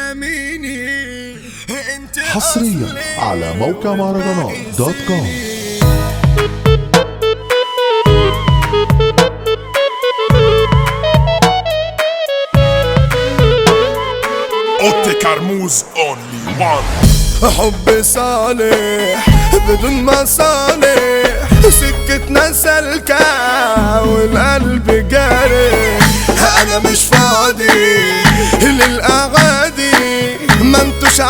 فيتاميني انت حصريا أصلي على موقع مهرجانات دوت كوم اوتي كرموز اونلي وان حب صالح بدون مصالح سكتنا سلكة والقلب جارح انا مش فاضي للاغادي ما انتوش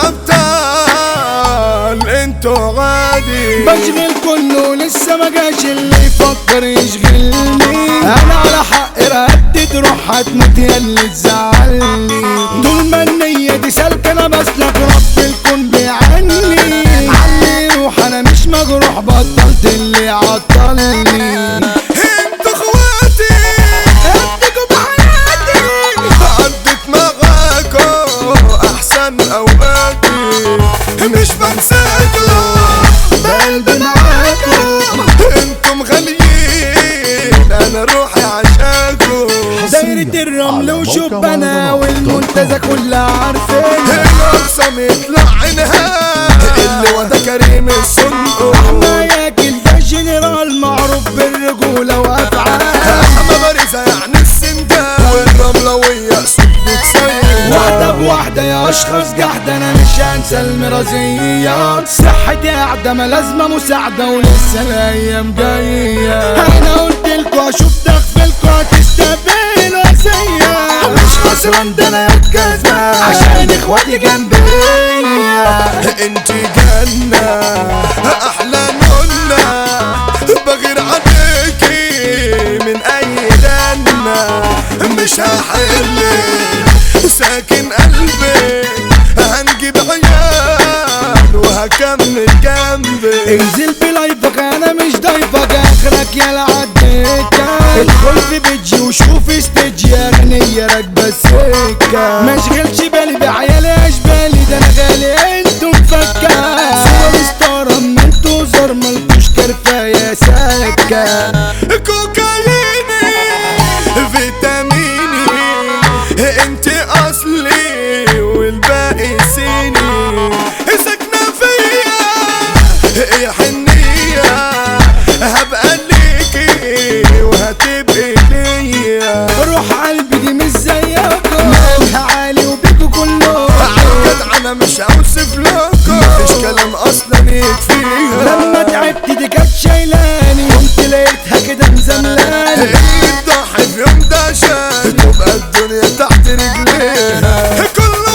ابطال انتوا عادي بشغل كله لسه ما جاش اللي يفكر يشغلني انا على حق ردت روح هتموت يا اللي تزعلني طول ما النية دي سالكة انا بسلك رب الكون بيعني علي روح انا مش مجروح بطلت اللي عطلني انتوا اخواتي اديكوا بحياتي عدت معاكم احسن اوقاتي مش بنساكم بقلبي معاكم انتم غاليين انا روحي عشاكم دايرة الرمل على وشوف موقع انا مهرجانات والمنتزه كلها عارفين الاقسم يطلع عينها اللي وده كريم الصندوق احنا ياكل ده جنرال معروف بالرجولة وافعال احمى بارزة يعني السندان والرملوية صوت بتصير واحدة بواحدة يا اشخاص جحدة انا مش هنسى المرازيات صحتي قاعدة ما لازمة مساعدة ولسه الايام جاية انا قلت لكوا اشوف تغفلكوا هتستقبلوا اسيا مش خسران ده انا يا كسبان عشان اخواتي جنبي انت جنة احلى نونة بغير عليكي من اي جنة مش هحل ساكن قلبي هنجيب عيال وهكمل جنبي انزل بلايفك انا مش ضايفك اخرك يا العديكة ادخل في بيجي وشوف استيج يا غنية راكبة السكة مشغلش بالي بعيالي اشبالي ده انا غالي انتم فكة صور ستار اما انتوا زر ملكوش كرفة يا سكة كوكاييني فيتاميني انت اصلي والباقي سيني ساكنة فيا يا حنية هبقى ليكي وهتبقي ليا روح قلبي دي مش زيكم مالها عالي وبيكوا كلهم عالجد انا مش هوصف لكم مفيش كلام اصلا يكفيها لما تعبت دي كانت شايلاني قمت لقيتها كده مزملاني اللي تضحي في يوم ده عشان تبقى الدنيا تحت رجليها كله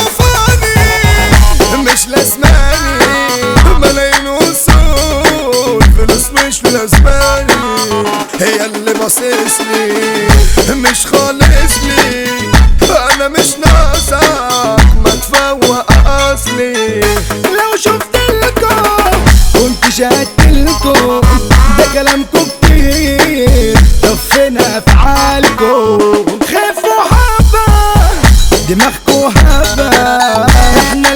فاني مش لازماني ملايين وصول فلوس مش لازماني هي اللي باصص لي مش خالص لي انا مش ناقصك ما تفوق اصلي لو شفت لكم كنت شهدت لكم ده كلامكم كتير طب فين افعالكم خفوا حبه دماغكوا هبه احنا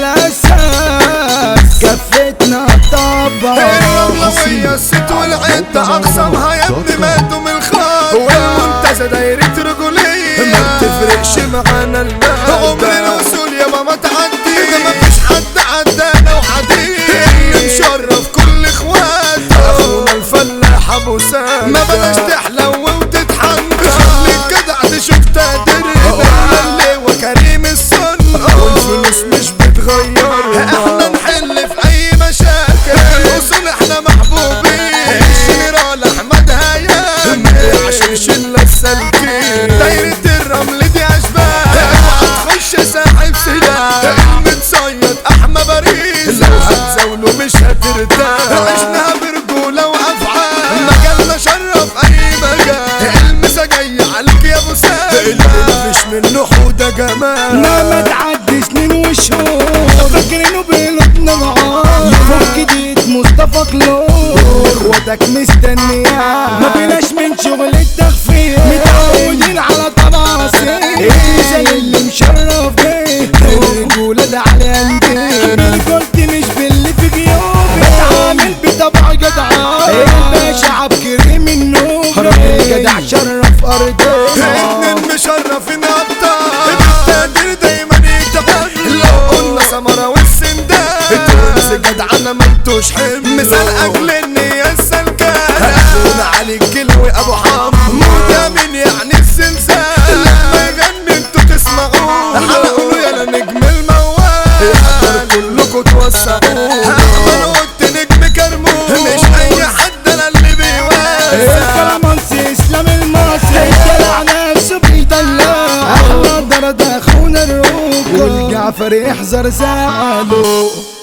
الاساس كفتنا طبعا الرملوية الست والعدة أقسمها يا ابني ماتوا من الخاطر والمنتزه دايرة رجولية ما بتفرقش معانا المادة عمر الوصول يابا ما تعدي ما فيش حد عدانا وحديد اللي مشرف كل اخواته اخونا الفلاح ابو سام ما بلاش تحلو وتتحنك خليك جدع تشوف تقديرنا اللي وكريم السنة والفلوس مش بتغير احنا نحل في اي مشاكل الوصول احنا محبوبين الجنرال احمد هيام عشان شلة السلكين دايرة الرمل دي اشباه اوعى تخش ساحب سلاح المتصيد احمى باريس لو هتزاوله مش هترتاح عشناها برجولة وافعال مجالنا شرف اي مجال المسا جاي عليك يا ابو سام اللي مفيش منه حودة جمال ما ما تعدي سنين وشهور فاكرينه بيلطنا معاه يفك جديد مصطفى كلور اخواتك مستنياه ما فيناش من شغل التخفيف متعودين على طباصين زي اللي مشرف بيه الرجولة ده على قلبي بالقلت مش باللي في جيوبي بتعامل بطبع جدعان الباشا عبد كريم النوم جدع شرف ارضي اتنين مشرفين ابطال التقدير دايما يتعب لو لاجل النية السلكانة هتكون علي الكلوي ابو حمود يا مين يعني الزلزال لما يغني انتوا تسمعوه حلقوا له يا نجم الموال يقدر كلكوا توسعوه احمد قلت نجم كرموز مش اي حد انا اللي بيواسع الكلامانسي اسلام المصري طلع نفسه بيدلع احمد درد اخونا الروكو والجعفر يحذر زعله